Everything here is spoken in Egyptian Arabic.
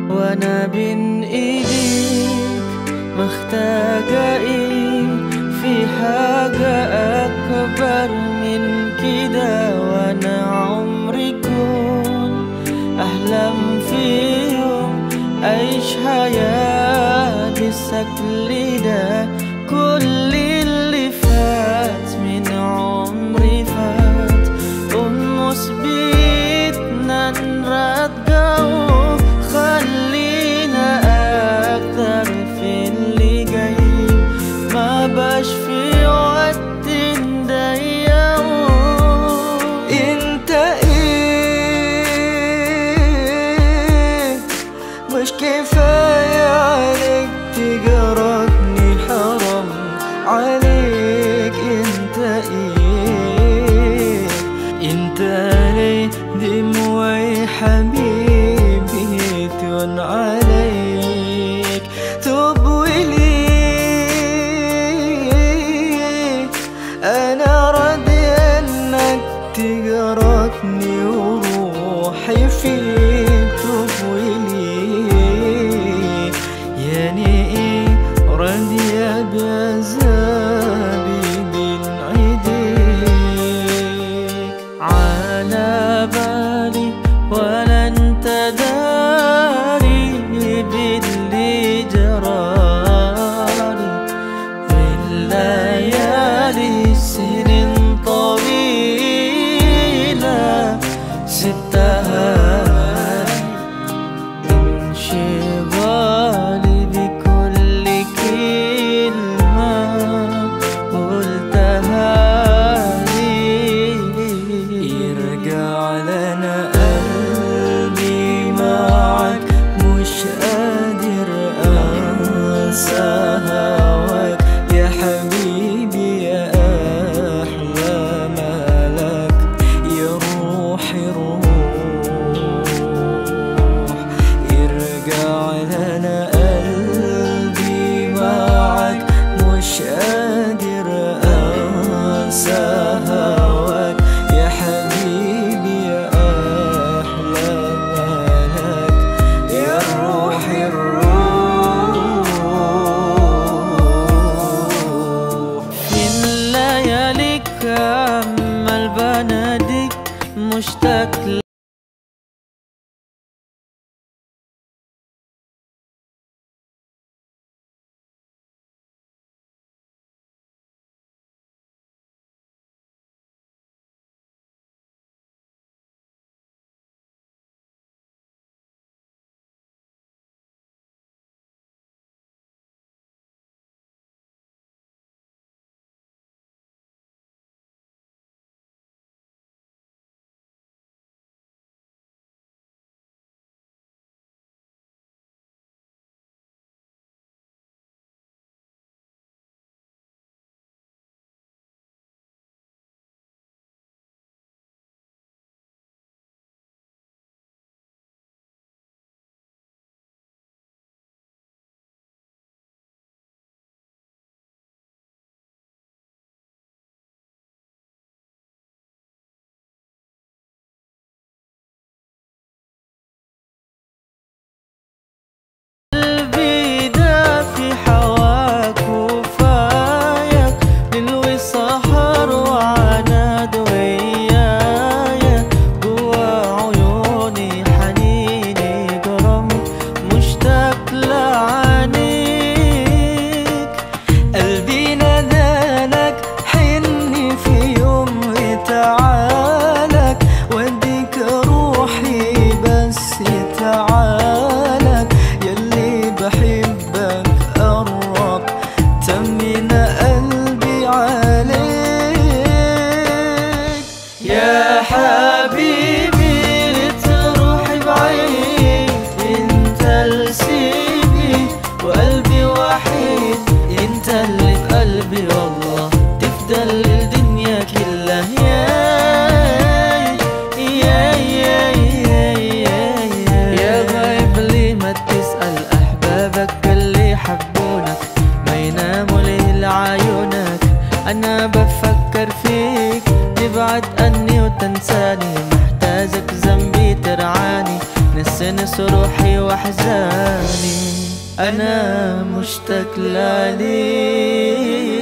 وانا بين ايديك محتاجة ايه في حاجة اكبر من كده وانا عمري كون احلم في يوم اعيش حياة بالشكل ده كل اللي فات من عمري فات قمص بيتنا نرجعه خلينا اكتر في اللي جاي ما باش في وقت نضيعه انت ايه مش كفاية عليك تجرتني حرام عليك انت ايه انت ليه دموعي حبيبي تون عليك توب وليه انا راضي انك تجرتني وروحي فيك توب وليه يعني ايه راضية بعذابي بين ايديك على بالي ولا انت داري باللي جرالي في الليالي سنين طويلة ستها انشغالي بكل كلمة قلتها لي يرجع لنا قلبي معك مش قادر انسى هواك يا حبيبي يا احلى ملك يا روحي روح يرجع لنا قلبي معك مش قادر انسى هواك يا حبيبي يا احلى ملك يا روحي الروح في الليالي كمل بناديك مشتاق قلبي ده في حواك وفاياك ليل وسهر وعناد ويايا جوا عيوني حنيني جرم مشتاق لعينيك قلبي نادالك حني في يوم تعالك وديك روحي بس تعالك يلي بحبك قرب تمين قلبي عليك يا حبيبي لتروحي بعيد انت لسيبي وقلبي وحيد انت اللي في قلبي والله تفضل الدنيا كلها يا يا يا يا يا يا غايب ليه ما تسأل أحبابك اللي حبونك ما يناموا ليه لعيونك أنا بفكر فيك تبعد عني وتنساني محتاجك ذنبي ترعاني نسينا ونس روحي واحزاني انا مشتاق لعليك